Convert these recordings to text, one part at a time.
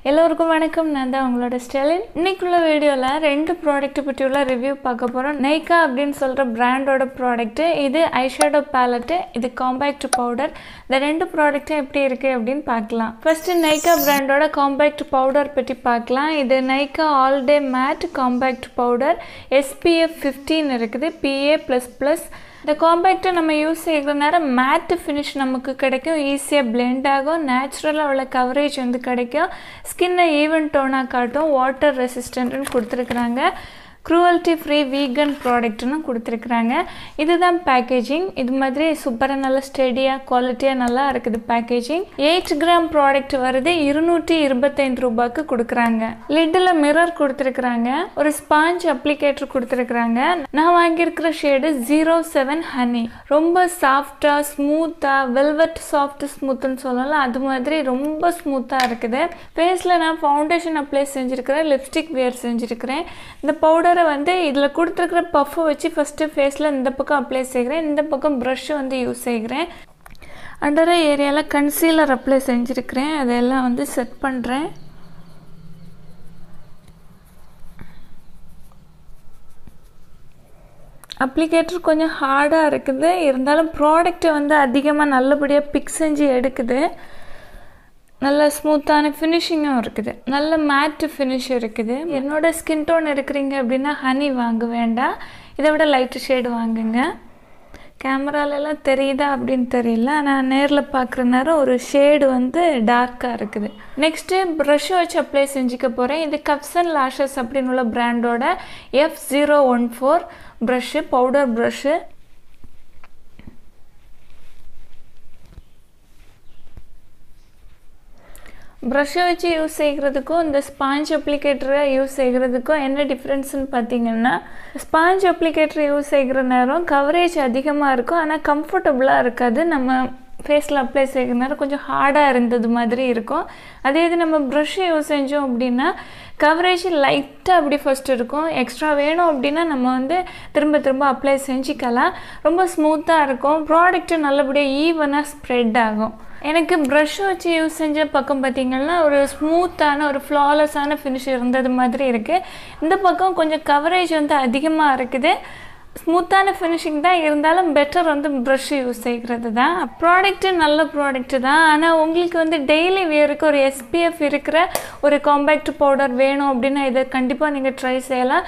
எல்லோருக்கும் வணக்கம் நான் தான் உங்களோட ஸ்டெலின் இன்னைக்குள்ள வீடியோவில் ரெண்டு ப்ராடக்ட்டை பற்றியுள்ள ரிவ்யூ பார்க்க போகிறோம் நைக்கா அப்படின்னு சொல்கிற பிராண்டோட ப்ராடக்ட்டு இது ஐஷேடோ பேலட்டு இது காம்பேக்ட் பவுடர் இந்த ரெண்டு ப்ராடக்ட்டும் எப்படி இருக்குது அப்படின்னு பார்க்கலாம் ஃபஸ்ட்டு நைக்கா பிராண்டோட காம்பேக்ட் பவுடர் பற்றி பார்க்கலாம் இது Nykaa all day matte compact powder SPF fifteen இருக்குது பிஏ ப்ளஸ் ப்ளஸ் இந்த காம்பேக்டை நம்ம யூஸ் செய்கிற நேரம் மேட்டு ஃபினிஷ் நமக்கு கிடைக்கும் ஈஸியாக பிளெண்ட் ஆகும் நேச்சுரலாக உள்ள கவரேஜ் வந்து கிடைக்கும் ஸ்கின்னை ஈவன் டோனாக காட்டும் வாட்டர் ரெசிஸ்டன்ட்னு கொடுத்துருக்குறாங்க க்ரூவல்ட்டி ஃப்ரீ வீகன் ப்ராடக்ட்னு கொடுத்துருக்குறாங்க இதுதான் பேக்கேஜிங் இது மாதிரி சூப்பராக நல்லா ஸ்டெடியாக குவாலிட்டியாக நல்லா இருக்குது பேக்கேஜிங் எயிட் கிராம் ப்ராடக்ட் வருது இருநூற்றி இருபத்தைந்து ரூபாய்க்கு கொடுக்குறாங்க லிட்டில் மிரர் கொடுத்துருக்குறாங்க ஒரு ஸ்பாஞ்ச் அப்ளிகேட்டர் கொடுத்துருக்குறாங்க நான் வாங்கியிருக்கிற ஷேடு ஜீரோ செவன் ஹனி ரொம்ப சாஃப்டாக ஸ்மூத்தாக வெல்வெட் சாஃப்ட் ஸ்மூத்துன்னு சொல்லலாம் அது மாதிரி ரொம்ப ஸ்மூத்தாக இருக்குது ஃபேஸில் நான் ஃபவுண்டேஷன் அப்ளை செஞ்சுருக்கிறேன் லிப்ஸ்டிக் வேர் செஞ்சுருக்கிறேன் இந்த பவுடரை வந்து இதில் கொடுத்துருக்குற பஃப்பை வச்சு ஃபஸ்ட்டு ஃபேஸில் இந்த பக்கம் அப்ளை செய்கிறேன் இந்த பக்கம் ப்ரஷ் வந்து யூஸ் செய்கிறேன் அண்டர் ஏரியாவில் கன்சீலர் அப்ளை செஞ்சுருக்கிறேன் அதெல்லாம் வந்து செட் பண்ணுறேன் அப்ளிகேட்டர் கொஞ்சம் ஹார்டாக இருக்குது இருந்தாலும் ப்ராடக்ட்டை வந்து அதிகமாக நல்லபடியாக பிக் செஞ்சு எடுக்குது நல்ல ஸ்மூத்தான ஃபினிஷிங்கும் இருக்குது நல்ல மேட்டு ஃபினிஷ் இருக்குது என்னோட ஸ்கின் டோன் இருக்கிறீங்க அப்படின்னா ஹனி வாங்க வேண்டாம் இதை விட லைட்டு ஷேடு வாங்குங்க கேமராலெல்லாம் தெரியுதா அப்படின்னு தெரியல ஆனால் நேரில் பார்க்குற நேரம் ஒரு ஷேடு வந்து டார்க்காக இருக்குது நெக்ஸ்ட்டு ப்ரஷ்ஷை வச்சு அப்ளை செஞ்சுக்க போகிறேன் இது கப்ஸ் அண்ட் லாஷஸ் அப்படின்னு உள்ள பிராண்டோட F zero one four brush powder brush ப்ரஷ்ஷை வச்சு யூஸ் செய்கிறதுக்கும் இந்த ஸ்பாஞ்ச் அப்ளிகேட்டரை யூஸ் செய்கிறதுக்கும் என்ன டிஃப்ரென்ஸ்னு பார்த்தீங்கன்னா ஸ்பாஞ்ச் அப்ளிகேட்டர் யூஸ் செய்கிற நேரம் கவரேஜ் அதிகமாக இருக்கும் ஆனால் கம்ஃபர்டபுளாக இருக்காது நம்ம ஃபேஸில் அப்ளை செய்கிற நேரம் கொஞ்சம் ஹார்டாக இருந்தது மாதிரி இருக்கும் அதே இது நம்ம ப்ரஷ் யூஸ் செஞ்சோம் அப்படின்னா கவரேஜ் லைட்டாக அப்படி ஃபஸ்ட் இருக்கும் எக்ஸ்ட்ரா வேணும் அப்படின்னா நம்ம வந்து திரும்ப திரும்ப அப்ளை செஞ்சுக்கலாம் ரொம்ப ஸ்மூத்தாக இருக்கும் ப்ராடக்ட்டு நல்லபடியாக ஈவனாக ஸ்ப்ரெட் ஆகும் எனக்கு ப்ரஷ் வச்சு யூஸ் செஞ்ச பக்கம் பார்த்திங்கன்னா ஒரு ஸ்மூத்தான ஒரு ஃப்ளாலெஸ்ஸான ஃபினிஷ் இருந்தது மாதிரி இருக்குது இந்த பக்கம் கொஞ்சம் கவரேஜ் வந்து அதிகமாக இருக்குது ஸ்மூத்தான ஃபினிஷிங் தான் இருந்தாலும் பெட்டர் வந்து ப்ரஷ் யூஸ் செய்கிறது தான் ப்ராடக்ட்டு நல்ல ப்ராடக்ட்டு தான் ஆனால் உங்களுக்கு வந்து டெய்லி வேருக்கு ஒரு எஸ்பிஎஃப் இருக்கிற ஒரு காம்பேக்ட் பவுடர் வேணும் அப்படின்னா இதை கண்டிப்பாக நீங்கள் ட்ரை செய்யலாம்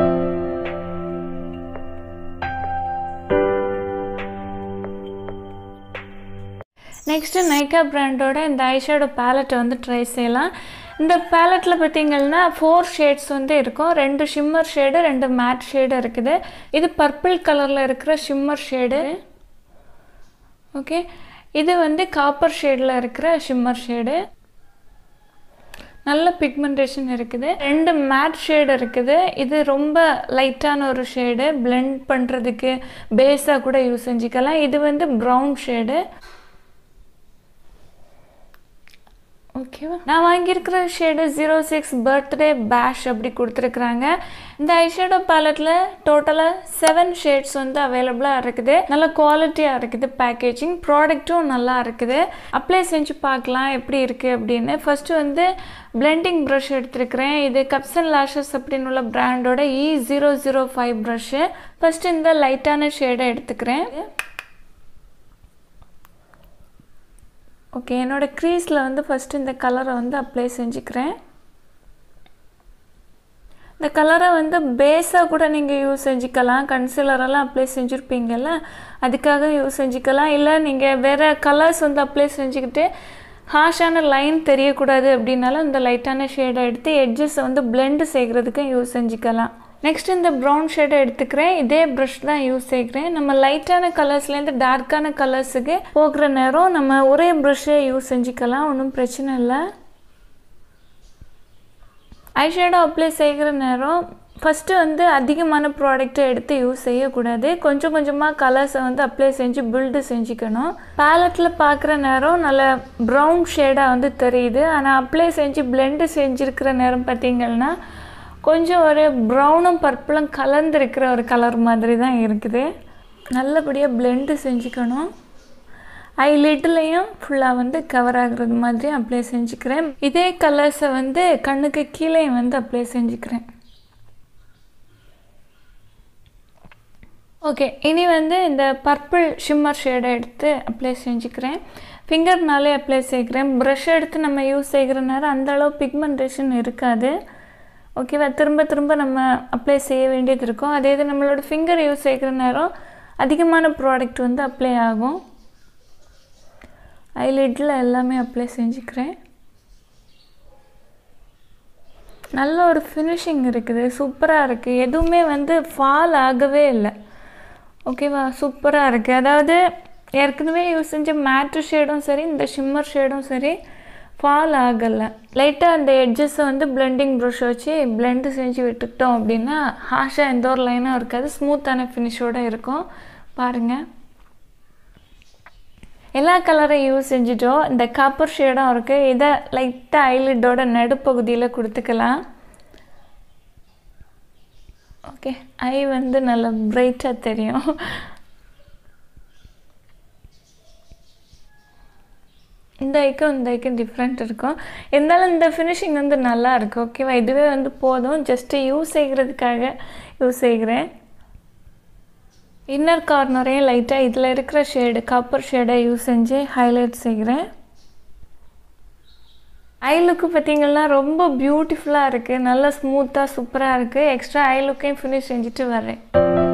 நெக்ஸ்ட்டு நைக்கா பிராண்டோட இந்த ஐஷேடோ பேலட்டை வந்து ட்ரை செய்யலாம் இந்த பேலட்டில் பார்த்தீங்கன்னா ஃபோர் ஷேட்ஸ் வந்து இருக்கும் ரெண்டு ஷிம்மர் ஷேடு ரெண்டு மேட் ஷேடு இருக்குது இது பர்பிள் கலரில் இருக்கிற ஷிம்மர் ஷேடு ஓகே இது வந்து காப்பர் ஷேடில் இருக்கிற ஷிம்மர் ஷேடு நல்ல பிக்மெண்டேஷன் இருக்குது ரெண்டு மேட் ஷேடு இருக்குது இது ரொம்ப லைட்டான ஒரு ஷேடு பிளெண்ட் பண்ணுறதுக்கு பேஸாக கூட யூஸ் செஞ்சுக்கலாம் இது வந்து ப்ரௌன் ஷேடு ஓகேவா நான் வாங்கியிருக்கிற shade zero six birthday bash அப்படி கொடுத்துருக்குறாங்க இந்த ஐஷேடோ பேலட்டில் டோட்டலாக செவன் ஷேட்ஸ் வந்து அவைலபிளாக இருக்குது நல்ல குவாலிட்டியாக இருக்குது பேக்கேஜிங் ப்ராடக்ட்டும் நல்லா இருக்குது அப்ளை செஞ்சு பார்க்கலாம் எப்படி இருக்குது அப்படின்னு ஃபஸ்ட்டு வந்து பிளெண்டிங் ப்ரஷ் எடுத்துருக்கிறேன் இது கப்ஸ் அண்ட் லாஷஸ் அப்படின்னு உள்ள பிராண்டோட E zero zero five brush first இந்த லைட்டான ஷேடை எடுத்துக்கிறேன் ஓகே என்னோடய க்ரீஸில் வந்து ஃபஸ்ட்டு இந்த கலரை வந்து அப்ளை செஞ்சுக்கிறேன் இந்த கலரை வந்து பேஸாக கூட நீங்கள் யூஸ் செஞ்சுக்கலாம் கன்சிலரெல்லாம் அப்ளை செஞ்சுருப்பீங்கல்ல அதுக்காக யூஸ் செஞ்சுக்கலாம் இல்லை நீங்கள் வேறு கலர்ஸ் வந்து அப்ளை செஞ்சுக்கிட்டு ஹாஷான லைன் தெரியக்கூடாது அப்படின்னாலும் இந்த லைட்டான ஷேடை எடுத்து எட்ஜஸை வந்து பிளெண்டு செய்கிறதுக்கும் யூஸ் செஞ்சுக்கலாம் நெக்ஸ்ட் இந்த ப்ரௌன் ஷேடை எடுத்துக்கிறேன் இதே ப்ரஷ் தான் யூஸ் செய்கிறேன் நம்ம லைட்டான கலர்ஸ்லேருந்து டார்க்கான கலர்ஸுக்கு போகிற நேரம் நம்ம ஒரே ப்ரஷ்ஷை யூஸ் செஞ்சுக்கலாம் ஒன்றும் பிரச்சனை இல்லை ஐஷேடோ அப்ளை செய்கிற நேரம் ஃபஸ்ட்டு வந்து அதிகமான ப்ராடக்ட்டை எடுத்து யூஸ் செய்யக்கூடாது கொஞ்சம் கொஞ்சமாக கலர்ஸை வந்து அப்ளை செஞ்சு பில்டு செஞ்சுக்கணும் பேலட்டில் பார்க்குற நேரம் நல்ல ப்ரௌன் ஷேடாக வந்து தெரியுது ஆனால் அப்ளை செஞ்சு பிளெண்டு செஞ்சுருக்கிற நேரம் பார்த்திங்கன்னா கொஞ்சம் ஒரு ப்ரௌனும் பர்பிளும் கலந்துருக்கிற ஒரு கலர் மாதிரி தான் இருக்குது நல்லபடியாக பிளெண்டு செஞ்சுக்கணும் ஐலிட்லேயும் ஃபுல்லாக வந்து கவர் ஆகுறது மாதிரி அப்ளை செஞ்சுக்கிறேன் இதே கலர்ஸை வந்து கண்ணுக்கு கீழே வந்து அப்ளை செஞ்சுக்கிறேன் ஓகே இனி வந்து இந்த பர்பிள் ஷிம்மர் ஷேடை எடுத்து அப்ளை செஞ்சுக்கிறேன் ஃபிங்கர்னாலே அப்ளை செய்கிறேன் ப்ரஷ் எடுத்து நம்ம யூஸ் செய்கிற நேரம் அந்த அளவு பிக்மெண்டேஷன் இருக்காது ஓகேவா திரும்ப திரும்ப நம்ம அப்ளை செய்ய வேண்டியது இருக்கும் அதே இது நம்மளோட ஃபிங்கர் யூஸ் செய்கிற நேரம் அதிகமான ப்ராடக்ட் வந்து அப்ளை ஆகும் ஐலிட்டில் எல்லாமே அப்ளை செஞ்சுக்கிறேன் நல்ல ஒரு ஃபினிஷிங் இருக்குது சூப்பராக இருக்குது எதுவுமே வந்து ஃபால் ஆகவே இல்லை ஓகேவா சூப்பராக இருக்குது அதாவது ஏற்கனவே யூஸ் செஞ்ச மேட்ரு ஷேடும் சரி இந்த ஷிம்மர் ஷேடும் சரி ஃபால் ஆகலை லைட்டாக அந்த எட்ஜஸை வந்து பிளெண்டிங் ப்ரஷ் வச்சு பிளெண்டு செஞ்சு விட்டுக்கிட்டோம் அப்படின்னா ஹாஷாக எந்த ஒரு லைனும் இருக்காது ஸ்மூத்தான ஃபினிஷோடு இருக்கும் பாருங்கள் எல்லா கலரையும் யூஸ் செஞ்சுட்டோம் இந்த காப்பர் ஷேடும் இருக்குது இதை லைட்டாக ஐலிட்டோட நடுப்பகுதியில் கொடுத்துக்கலாம் ஓகே ஐ வந்து நல்லா பிரைட்டாக தெரியும் இந்த ஐக்கும் இந்த ஐக்கும் டிஃப்ரெண்ட் இருக்கும் இருந்தாலும் இந்த ஃபினிஷிங் வந்து நல்லா இருக்குது ஓகேவா இதுவே வந்து போதும் ஜஸ்ட்டு யூஸ் செய்கிறதுக்காக யூஸ் செய்கிறேன் இன்னர் கார்னரையும் லைட்டாக இதில் இருக்கிற ஷேடு காப்பர் ஷேடை யூஸ் செஞ்சு ஹைலைட் செய்கிறேன் ஐ லுக்கு பார்த்திங்கன்னா ரொம்ப பியூட்டிஃபுல்லாக இருக்குது நல்லா ஸ்மூத்தாக சூப்பராக இருக்குது எக்ஸ்ட்ரா ஐ லுக்கையும் ஃபினிஷ் செஞ்சுட்டு வரேன்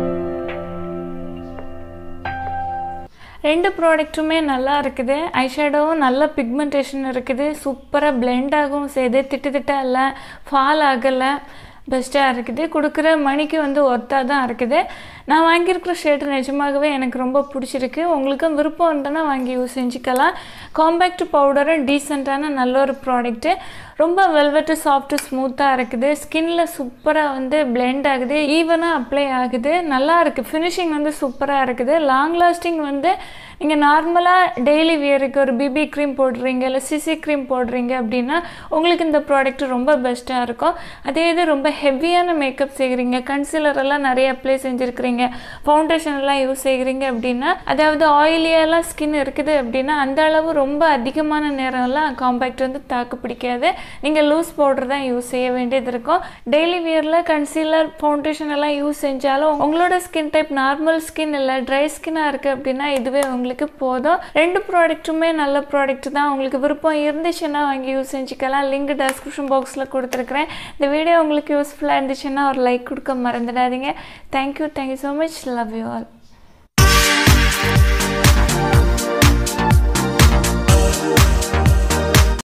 ரெண்டு ப்ராடக்ட்டுமே நல்லா இருக்குது ஐஷேடோவும் நல்ல பிக்மெண்டேஷன் இருக்குது சூப்பராக பிளெண்ட் ஆகவும் செய்து திட்டு திட்டாக இல்லை ஃபால் ஆகலை பெஸ்ட்டாக இருக்குது கொடுக்குற மணிக்கு வந்து ஒர்த்தாக தான் இருக்குது நான் வாங்கியிருக்கிற ஷர்ட் நிஜமாகவே எனக்கு ரொம்ப பிடிச்சிருக்கு உங்களுக்கும் விருப்பம் இருந்தனா வாங்கி யூஸ் செஞ்சுக்கலாம் காம்பேக்ட் பவுடரும் டீசெண்டான நல்ல ஒரு ப்ராடக்ட்டு ரொம்ப வெல்வெட்டு சாஃப்ட்டு ஸ்மூத்தாக இருக்குது ஸ்கின்ல சூப்பராக வந்து பிளெண்ட் ஆகுது ஈவனாக அப்ளை ஆகுது நல்லா இருக்குது ஃபினிஷிங் வந்து சூப்பராக இருக்குது லாங் லாஸ்டிங் வந்து நீங்கள் நார்மலாக டெய்லி வியருக்கு ஒரு பிபி க்ரீம் போடுறீங்க இல்லை சிசி க்ரீம் போடுறீங்க அப்படின்னா உங்களுக்கு இந்த ப்ராடக்ட் ரொம்ப பெஸ்ட்டாக இருக்கும் அதே இது ரொம்ப ஹெவியான மேக்கப் செய்கிறீங்க கன்சீலர் எல்லாம் நிறைய அப்ளை செஞ்சுருக்கிறீங்க ஃபவுண்டேஷன் எல்லாம் யூஸ் செய்கிறீங்க அப்படின்னா அதாவது ஆயிலியெல்லாம் ஸ்கின் இருக்குது அப்படின்னா அந்த அளவு ரொம்ப அதிகமான நேரம்லாம் காம்பேக்ட் வந்து தாக்கு பிடிக்காது நீங்கள் லூஸ் பவுடர் தான் யூஸ் செய்ய வேண்டியது இருக்கும் டெய்லி வியரில் கன்சீலர் ஃபவுண்டேஷன் எல்லாம் யூஸ் செஞ்சாலும் உங்களோட ஸ்கின் டைப் நார்மல் ஸ்கின் இல்லை ட்ரை ஸ்கின்னாக இருக்குது அப்படின்னா இதுவே உங்களுக்கு போதும் ரெண்டு ப்ராடக்ட்டுமே நல்ல ப்ராடக்ட் தான் உங்களுக்கு விருப்பம் இருந்துச்சுன்னா வாங்கி யூஸ் செஞ்சுக்கலாம் லிங்க் டெஸ்கிரிப்ஷன் பாக்ஸில் கொடுத்துருக்குறேன் இந்த வீடியோ உங்களுக்கு யூஸ்ஃபுல்லாக இருந்துச்சுன்னா ஒரு லைக் கொடுக்க மறந்துடாதீங்க thank you thank you so much love you all